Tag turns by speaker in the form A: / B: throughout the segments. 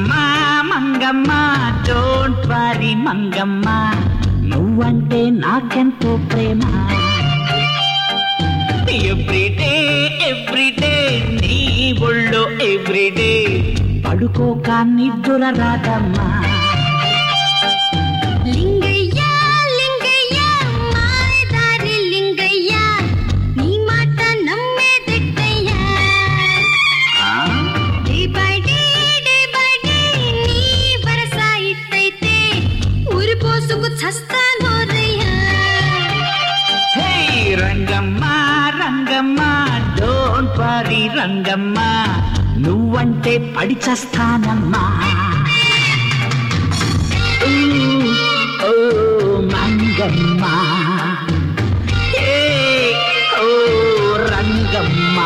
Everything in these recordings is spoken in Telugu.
A: మంగమ్మ మంగమ్మ డోంట్ వరీ మంగమ్మ నువ్వంటే నాకెంతో ప్రేమ ఎవ్రీడే ఎవ్రీడే నీ ఒళ్ళో ఎవ్రీడే పడుకోక నిద్ర రాదమ్మా
B: లింగయ్య లింగయ్య మాయదారి లింగయ్య నీ మాట నమ్మేదెట్టయ్యా day by day day by day నీ వరస ఇట్టయితే ఊరి పోసుకు చస్తానోరయ్యా
A: hey Rangamma Rangamma don't worry Rangamma నువ్వంటే పడి చస్తానమ్మా ఊ, ఓ మంగమ్మ ఏ, ఓ రంగమ్మ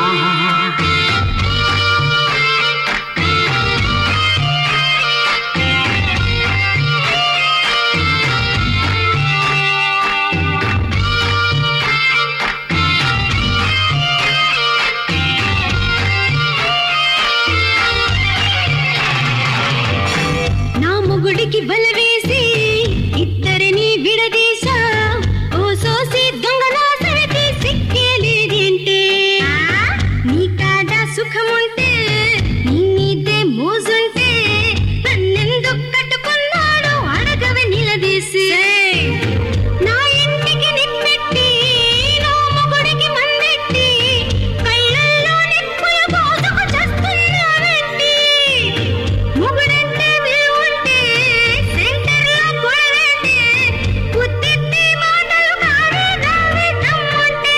B: నా మొగుడికి బల వేసి ఇద్దరిని విడదీశా ఓ సోసి దొంగ నా సవితి సిక్కేలేదేంటే నీ కాడ సుఖముంటే నీ మీదే మోజుంటే నన్నెందుకు కట్టుకున్నాడు అడగవే నిలదీసి నా ఇంటికి నిప్పెట్టి నా మొగుడికి మందెట్టి కళ్ళల్లో నిప్పుల పోసుకు చస్తున్నావేంటి మొగుడంటే విలువుంటే సెంటర్లో కొడవేంటి ఉత్తిత్తి మాటలు కావే నవ్వే దమ్ముంటే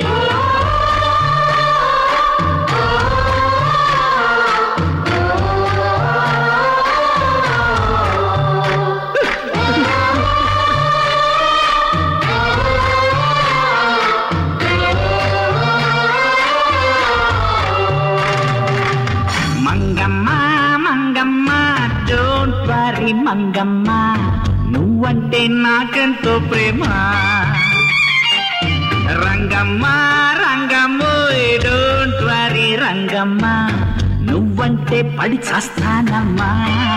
A: మంగమ్మ మంగమ్మ డోంట్ వరీ మంగమ్మ నువ్వంటే నాకెంతో ప్రేమ రంగమ్మ రంగమ్మ డోంట్ వరీ రంగమ్మ నువ్వంటే పడి చస్తానమ్మా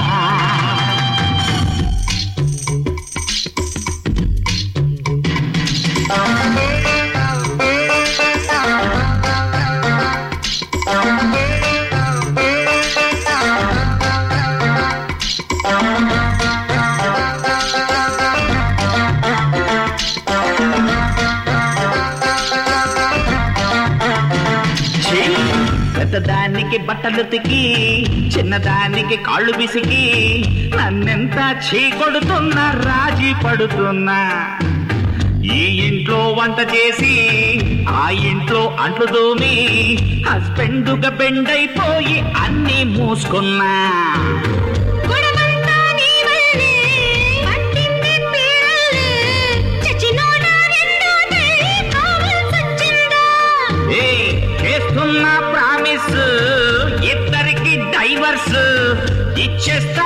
A: ఛీ! పెద్దదానికి బట్టలు తికి చిన్నదానికి కాళ్ళు విసికి నన్నెంత చీ కొడుతున్నా రాజీ పడుతున్నా ఈ ఇంట్లో వంట చేసి ఆ ఇంట్లో అంట్లు దోమి హస్బెండుగా బెండైపోయి అన్నీ మూసుకున్నా
B: గొడవంతా నీ వల్లే పట్టింది పీడల్లే చచ్చినోడా రెండో తల్లి కావాల్సొచ్చిందా
A: ఏ చేస్తున్న ప్రామిస్ ఇద్దరికి డైవర్స్ ఇచ్చేస్తా